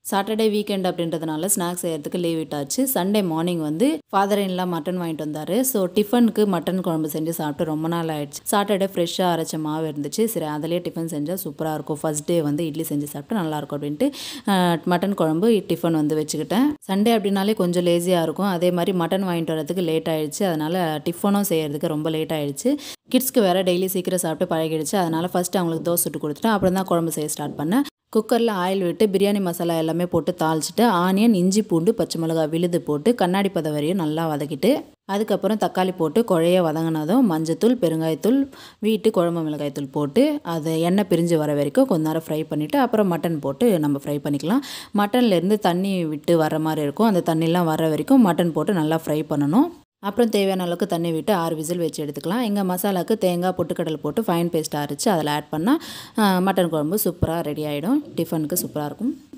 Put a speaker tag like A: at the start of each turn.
A: Saturday weekend அப்படின்றதுனால snacks செய்யறதுக்கு leave விட்டாச்சு சண்டே மார்னிங் வந்து ஃபாதர் இன்லாம் மட்டன் வாங்கிட்டு வந்தார் ஸோ டிஃபனுக்கு மட்டன் குழம்பு செஞ்சு சாப்பிட்டு ரொம்ப நாள் ஆயிடுச்சு சாட்டர்டே ஃப்ரெஷ்ஷாக அரைச்ச மாவு இருந்துச்சு சரி அதிலே டிஃபன் செஞ்சால் சூப்பராக இருக்கும் ஃபர்ஸ்ட் டே வந்து இட்லி செஞ்சு சாப்பிட்டு நல்லாயிருக்கும் அப்படின்ட்டு அஹ், மட்டன் குழம்பு டிஃபன் வந்து வச்சுக்கிட்டேன் சண்டே அப்படின்னாலே கொஞ்சம் லேசியாக இருக்கும் அதே மாதிரி மட்டன் வாங்கிட்டு வரதுக்கு லேட் ஆயிடுச்சு அதனால் டிஃபனும் செய்யறதுக்கு ரொம்ப லேட் ஆயிடுச்சு கிட்ஸ்க்கு வேறு டெய்லி சீக்கிரம் சாப்பிட்டு பழகிடுச்சு அதனால் ஃபஸ்ட்டு அவங்களுக்கு தோசை சுட்டு கொடுத்துட்டேன் அப்புறம் தான் குழம்பு செய்ய ஸ்டார்ட் பண்ணேன் குக்கரில் ஆயில் விட்டு பிரியாணி மசாலா எல்லாமே போட்டு தாளிச்சிட்டு ஆனியன் இஞ்சி பூண்டு பச்சை மிளகாய் விழுது போட்டு கண்ணாடி பத வரையும் நல்லா வதக்கிட்டு அதுக்கப்புறம் தக்காளி போட்டு குழைய வதங்கினதும் மஞ்சத்தூள் பெருங்காயத்தூள் வீட்டு குழம்பு மிளகாய்த்தூள் போட்டு அது எண்ணெய் பிரிஞ்சு வர வரைக்கும் கொஞ்ச நேரம் ஃப்ரை பண்ணிவிட்டு அப்புறம் மட்டன் போட்டு நம்ம ஃப்ரை பண்ணிக்கலாம் மட்டன்லேருந்து தண்ணி விட்டு வர மாதிரி இருக்கும் அந்த தண்ணிலாம் வர வரைக்கும் மட்டன் போட்டு நல்லா ஃப்ரை பண்ணணும் அப்புறம் தேவையான அளவுக்கு தண்ணி விட்டு ஆறு விசில் வச்சு எடுத்துக்கலாம் எங்கள் மசாலாவுக்கு தேங்காய் பொட்டுக்கடலை போட்டு ஃபைன் பேஸ்ட் அரைச்சி அதில் ஆட் பண்ணால் மட்டன் குழம்பு சூப்பராக ரெடி ஆகிடும் டிஃபனுக்கு சூப்பராக இருக்கும்